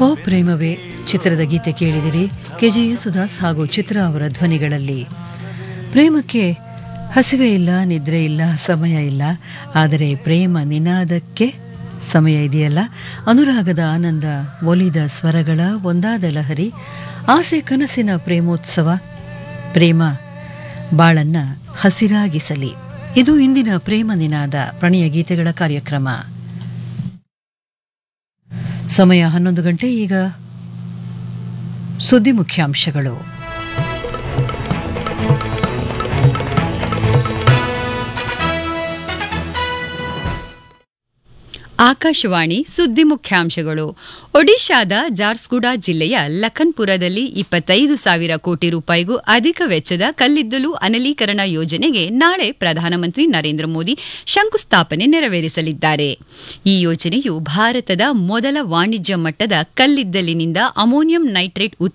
ಓ ಪ್ರೇಮವೇ ಚಿತ್ರದ ಗೀತೆ ಕೇಳಿದಿರಿ ಕೆಜೆ ಯೇಸುದಾಸ್ ಹಾಗೂ ಚಿತ್ರ ಅವರ ಧ್ವನಿಗಳಲ್ಲಿ ಪ್ರೇಮಕ್ಕೆ ಹಸಿವೆ ಇಲ್ಲ ನಿದ್ರೆ ಇಲ್ಲ ಸಮಯ ಇಲ್ಲ ಆದರೆ ಪ್ರೇಮ ನಿನಾದಕ್ಕೆ ಸಮಯ ಇದೆಯಲ್ಲ ಅನುರಾಗದ ಆನಂದ ಒಲಿದ ಸ್ವರಗಳ ಒಂದಾದ ಲಹರಿ ಆಸೆ ಕನಸಿನ ಪ್ರೇಮೋತ್ಸವ ಪ್ರೇಮ ಬಾಳನ್ನ ಹಸಿರಾಗಿಸಲಿ ಇದು ಇಂದಿನ ಪ್ರೇಮ ನಿನಾದ ಪ್ರಣಯ ಗೀತೆಗಳ ಕಾರ್ಯಕ್ರಮ ಸಮಯ ಹನ್ನೊಂದು ಗಂಟೆ ಈಗ ಸುದ್ದಿ ಮುಖ್ಯಾಂಶಗಳು ಆಕಾಶವಾಣಿ ಸುದ್ದಿ ಮುಖ್ಯಾಂಶಗಳು ಒಡಿಶಾದ ಜಾರ್ಸ್ಗುಡಾ ಜಿಲ್ಲೆಯ ಲಖನ್ಪುರದಲ್ಲಿ ಇಪ್ಪತ್ತೈದು ಸಾವಿರ ಕೋಟಿ ರೂಪಾಯಿಗೂ ಅಧಿಕ ವೆಚ್ಚದ ಕಲ್ಲಿದ್ದಲು ಅನಲೀಕರಣ ಯೋಜನೆಗೆ ನಾಳೆ ಪ್ರಧಾನಮಂತ್ರಿ ನರೇಂದ್ರ ಮೋದಿ ಶಂಕುಸ್ಥಾಪನೆ ನೆರವೇರಿಸಲಿದ್ದಾರೆ ಈ ಯೋಜನೆಯು ಭಾರತದ ಮೊದಲ ವಾಣಿಜ್ಯ ಮಟ್ಟದ ಕಲ್ಲಿದ್ದಲಿನಿಂದ ಅಮೋನಿಯಂ ನೈಟ್ರೇಟ್